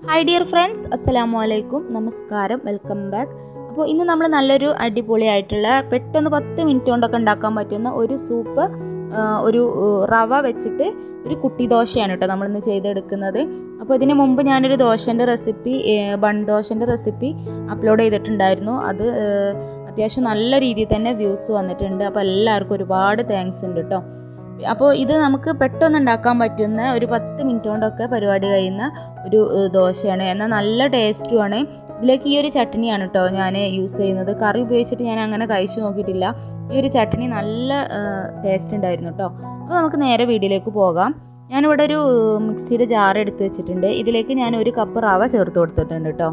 hi dear friends അസ്സലാമു അലൈക്കും നമസ്കാരം വെൽക്കം ബാക്ക് അപ്പോൾ ഇന്ന് നമ്മൾ നല്ലൊരു അടിപൊളിയായിട്ടുള്ള പെട്ടെന്ന് പത്ത് മിനിറ്റ് കൊണ്ടൊക്കെ ഉണ്ടാക്കാൻ പറ്റുന്ന ഒരു സൂപ്പ് ആ, ഒരു ആ, റവ വെച്ചിട്ട് ഒരു കുട്ടി ദോശയാണ് കേട്ടോ നമ്മളിന്ന് ചെയ്തെടുക്കുന്നത് അപ്പോൾ ഇതിന് മുമ്പ് ഞാനൊരു ദോശൻ്റെ റെസിപ്പി ബൺ ദോശൻ്റെ റെസിപ്പി അപ്ലോഡ് ചെയ്തിട്ടുണ്ടായിരുന്നു അത് ആ, അത്യാവശ്യം നല്ല രീതിയിൽ തന്നെ വ്യൂസ് വന്നിട്ടുണ്ട് അപ്പോൾ എല്ലാവർക്കും ഒരുപാട് താങ്ക്സ് ഉണ്ട് കേട്ടോ അപ്പോൾ ഇത് നമുക്ക് പെട്ടെന്ന് ഉണ്ടാക്കാൻ പറ്റുന്ന ഒരു പത്ത് മിനിറ്റ് കൊണ്ടൊക്കെ പരിപാടി കഴിയുന്ന ഒരു ഏഹ്, ദോശയാണ് എന്നാൽ നല്ല ടേസ്റ്റുമാണ് ഇതിലേക്ക് ഈ ഒരു ചട്നിയാണ് കേട്ടോ ഞാൻ യൂസ് ചെയ്യുന്നത് കറി ഉപയോഗിച്ചിട്ട് ഞാൻ അങ്ങനെ കഴിച്ചു നോക്കിയിട്ടില്ല ഈ ഒരു ചട്നി നല്ല ടേസ്റ്റ് ഉണ്ടായിരുന്നു കേട്ടോ അപ്പോൾ നമുക്ക് നേരെ വീഡിയോയിലേക്ക് പോകാം ഞാനിവിടെ ഒരു ഏഹ്, മിക്സിയുടെ ജാർ എടുത്ത് വെച്ചിട്ടുണ്ട് ഇതിലേക്ക് ഞാൻ ഒരു കപ്പ് റവ ചേർത്ത് കൊടുത്തിട്ടുണ്ട് കേട്ടോ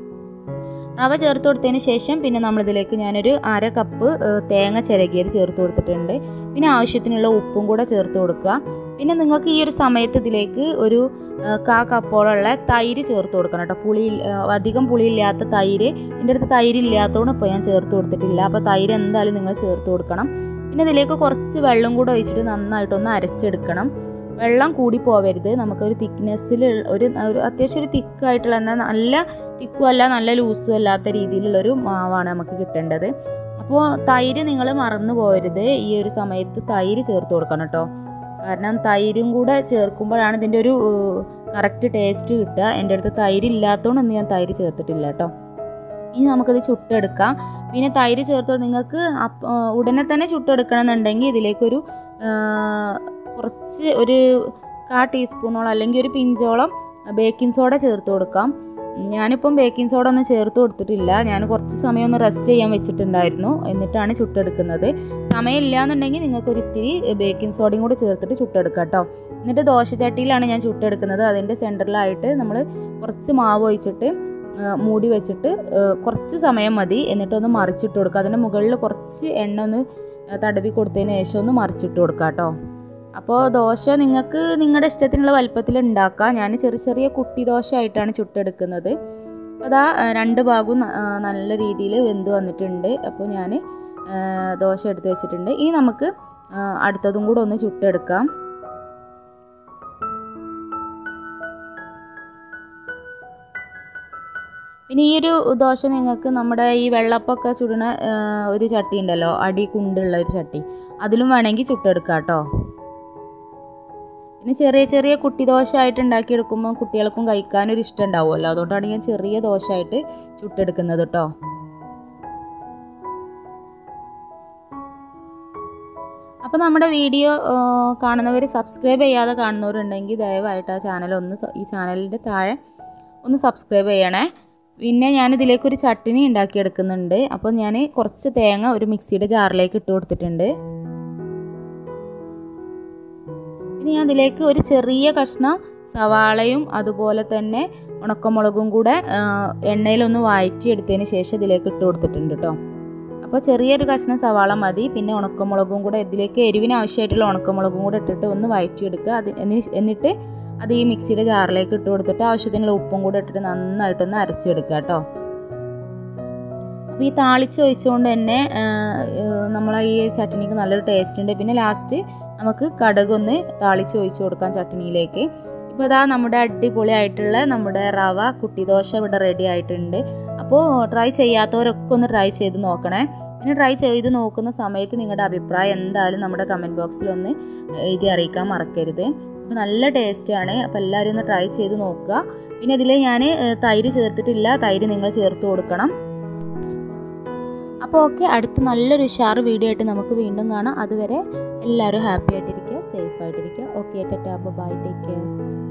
റവ ചേർത്ത് കൊടുത്തതിന് ശേഷം പിന്നെ നമ്മളിതിലേക്ക് ഞാനൊരു അര കപ്പ് ഏഹ്, തേങ്ങ ചിരകിയത് ചേർത്ത് കൊടുത്തിട്ടുണ്ട് പിന്നെ ആവശ്യത്തിനുള്ള ഉപ്പും കൂടെ ചേർത്ത് കൊടുക്കുക പിന്നെ നിങ്ങൾക്ക് ഈ ഒരു സമയത്ത് ഇതിലേക്ക് ഒരു ഏഹ്, കാ കപ്പോളമുള്ള തൈര് ചേർത്ത് കൊടുക്കണം കേട്ടോ പുളി ഏഹ്, അധികം പുളിയില്ലാത്ത തൈര് എൻ്റെ അടുത്ത് തൈര് ഇല്ലാത്തതുകൊണ്ട് ഇപ്പോൾ ഞാൻ ചേർത്ത് കൊടുത്തിട്ടില്ല അപ്പോൾ തൈര് എന്തായാലും നിങ്ങൾ ചേർത്ത് കൊടുക്കണം പിന്നെ ഇതിലേക്ക് കുറച്ച് വെള്ളം കൂടെ ഒഴിച്ചിട്ട് നന്നായിട്ടൊന്ന് അരച്ചെടുക്കണം വെള്ളം കൂടി പോവരുത് നമുക്കൊരു തിക്നെസ്സിൽ ഒരു ഒരു അത്യാവശ്യം ഒരു തിക്കായിട്ടുള്ള എന്നാൽ നല്ല തിക്കും അല്ല നല്ല ലൂസും അല്ലാത്ത രീതിയിലുള്ളൊരു മാവാണ് നമുക്ക് കിട്ടേണ്ടത് അപ്പോൾ തൈര് നിങ്ങൾ മറന്നു പോകരുത് ഈ ഒരു സമയത്ത് തൈര് ചേർത്ത് കൊടുക്കണം കേട്ടോ കാരണം തൈരും കൂടെ ചേർക്കുമ്പോഴാണ് ഇതിൻ്റെ ഒരു കറക്റ്റ് ടേസ്റ്റ് കിട്ടുക എൻ്റെ അടുത്ത് തൈര് ഇല്ലാത്തതുകൊണ്ട് ഇന്ന് ഞാൻ തൈര് ചേർത്തിട്ടില്ല കേട്ടോ ഇനി നമുക്കിത് ചുട്ടെടുക്കാം പിന്നെ തൈര് ചേർത്ത് നിങ്ങൾക്ക് അപ്പ- ആ, ഉടനെ തന്നെ ചുട്ടെടുക്കണം എന്നുണ്ടെങ്കിൽ ഇതിലേക്കൊരു ആ, കുറച്ച് ഒരു കാ ടീസ്പൂണോളം അല്ലെങ്കിൽ ഒരു പിഞ്ചോളം ബേക്കിംഗ് സോഡ ചേർത്ത് കൊടുക്കാം ഞാനിപ്പം ബേക്കിംഗ് സോഡ ഒന്നും ചേർത്ത് കൊടുത്തിട്ടില്ല ഞാൻ കുറച്ച് സമയം ഒന്ന് റെസ്റ്റ് ചെയ്യാൻ വെച്ചിട്ടുണ്ടായിരുന്നു എന്നിട്ടാണ് ചുട്ടെടുക്കുന്നത് സമയമില്ല എന്നുണ്ടെങ്കിൽ നിങ്ങൾക്ക് ഒരു ഇത്തിരി ബേക്കിംഗ് സോഡയും കൂടെ ചേർത്തിട്ട് ചുട്ടെടുക്കാം കേട്ടോ എന്നിട്ട് ദോശച്ചട്ടിയിലാണ് ഞാൻ ചുട്ടെടുക്കുന്നത് അതിൻ്റെ സെൻറ്ററിലായിട്ട് നമ്മൾ കുറച്ച് മാവ് ഒഴിച്ചിട്ട് ആ, മൂടി വെച്ചിട്ട് ആ, കുറച്ച് സമയം മതി എന്നിട്ടൊന്ന് മറിച്ചിട്ട് കൊടുക്കുക അതിൻ്റെ മുകളിൽ കുറച്ച് എണ്ണ ഒന്ന് തടവി കൊടുത്തതിന് ശേഷം ഒന്ന് മറിച്ചിട്ട് കൊടുക്കുക കേട്ടോ അപ്പോൾ ദോശ നിങ്ങൾക്ക് നിങ്ങളുടെ ഇഷ്ടത്തിനുള്ള വലുപ്പത്തിൽ ഉണ്ടാക്കാം ഞാൻ ചെറിയ ചെറിയ കുട്ടി ദോശ ആയിട്ടാണ് ചുട്ടെടുക്കുന്നത് അപ്പോൾ അതാ ആ, രണ്ട് ഭാഗവും ന- ആ, നല്ല രീതിയിൽ വെന്ത് വന്നിട്ടുണ്ട് അപ്പോൾ ഞാൻ ദോശ എടുത്ത് വെച്ചിട്ടുണ്ട് ഇനി നമുക്ക് ആ, അടുത്തതും കൂടെ ഒന്ന് ചുട്ടെടുക്കാം പിന്നെ ഈ ഒരു ദോശ നിങ്ങൾക്ക് നമ്മുടെ ഈ വെള്ളപ്പൊക്കെ ചുടുന്ന ആ, ഒരു ചട്ടി ഉണ്ടല്ലോ അടി കുണ്ടുള്ള ഒരു ചട്ടി അതിലും വേണമെങ്കിൽ ചുട്ടെടുക്കാം കേട്ടോ പിന്നെ ചെറിയ ചെറിയ കുട്ടി ദോശ ആയിട്ട് ഉണ്ടാക്കിയെടുക്കുമ്പോൾ കുട്ടികൾക്കും കഴിക്കാനൊരു ഇഷ്ടം ഉണ്ടാവുമല്ലോ അതുകൊണ്ടാണ് ഞാൻ ചെറിയ ദോശ ആയിട്ട് ചുട്ടെടുക്കുന്നത് കേട്ടോ അപ്പോൾ നമ്മുടെ വീഡിയോ കാണുന്നവർ സബ്സ്ക്രൈബ് ചെയ്യാതെ കാണുന്നവരുണ്ടെങ്കിൽ ദയവായിട്ട് ആ ചാനൽ ഒന്ന് സ- ഈ ചാനലിൻ്റെ താഴെ ഒന്ന് സബ്സ്ക്രൈബ് ചെയ്യണേ പിന്നെ ഞാൻ ഇതിലേക്ക് ഒരു ചട്ടിനി ഉണ്ടാക്കിയെടുക്കുന്നുണ്ട് അപ്പോൾ ഞാൻ കുറച്ച് തേങ്ങ ഒരു മിക്സിയുടെ ജാറിലേക്ക് ഇട്ട് കൊടുത്തിട്ടുണ്ട് പിന്നെ ഞാൻ അതിലേക്ക് ഒരു ചെറിയ കഷ്ണം സവാളയും അതുപോലെ തന്നെ ഉണക്കമുളകും കൂടെ ആ, എണ്ണയിലൊന്ന് വഴറ്റിയെടുത്തതിന് ശേഷം ഇതിലേക്ക് ഇട്ട് കൊടുത്തിട്ടുണ്ട് കേട്ടോ അപ്പോൾ ചെറിയൊരു കഷ്ണം സവാള മതി പിന്നെ ഉണക്കമുളകും കൂടെ ഇതിലേക്ക് എരിവിന് ആവശ്യമായിട്ടുള്ള ഉണക്കമുളകും കൂടെ ഇട്ടിട്ട് ഒന്ന് വഴറ്റിയെടുക്കുക അത് എന്നി- എന്നിട്ട് അത് ഈ മിക്സിയുടെ ജാറിലേക്ക് ഇട്ട് കൊടുത്തിട്ട് ആവശ്യത്തിനുള്ള ഉപ്പും കൂടെ ഇട്ടിട്ട് നന്നായിട്ടൊന്ന് അരച്ചെടുക്കുക കേട്ടോ അപ്പോൾ ഈ താളിച്ച് ഒഴിച്ചുകൊണ്ട് തന്നെ നമ്മൾ ഈ ചട്നിക്ക് നല്ലൊരു ടേസ്റ്റ് ഉണ്ട് പിന്നെ ലാസ്റ്റ് നമുക്ക് കടുകൊന്ന് താളിച്ച് ഒഴിച്ചു കൊടുക്കാം ചട്നിയിലേക്ക് ഇപ്പോൾ ഇതാ നമ്മുടെ അടിപൊളിയായിട്ടുള്ള നമ്മുടെ റവ കുട്ടിദോശ ഇവിടെ റെഡി ആയിട്ടുണ്ട് അപ്പോൾ ട്രൈ ചെയ്യാത്തവരൊക്കെ ഒന്ന് ട്രൈ ചെയ്ത് നോക്കണേ പിന്നെ ട്രൈ ചെയ്ത് നോക്കുന്ന സമയത്ത് നിങ്ങളുടെ അഭിപ്രായം എന്തായാലും നമ്മുടെ കമൻറ്റ് ബോക്സിൽ ഒന്ന് എഴുതി അറിയിക്കാൻ മറക്കരുത് അപ്പോൾ നല്ല ടേസ്റ്റാണ് അപ്പോൾ എല്ലാവരും ഒന്ന് ട്രൈ ചെയ്ത് നോക്കുക പിന്നെ ഇതിൽ ഞാൻ തൈര് ചേർത്തിട്ടില്ല തൈര് നിങ്ങൾ ചേർത്ത് കൊടുക്കണം അപ്പോൾ ഓക്കെ അടുത്ത നല്ലൊരു ഉഷാറ് വീഡിയോ ആയിട്ട് നമുക്ക് വീണ്ടും കാണാം അതുവരെ എല്ലാവരും ഹാപ്പി ആയിട്ടിരിക്കുക സേഫ് ആയിട്ടിരിക്കുക okay tata bye take care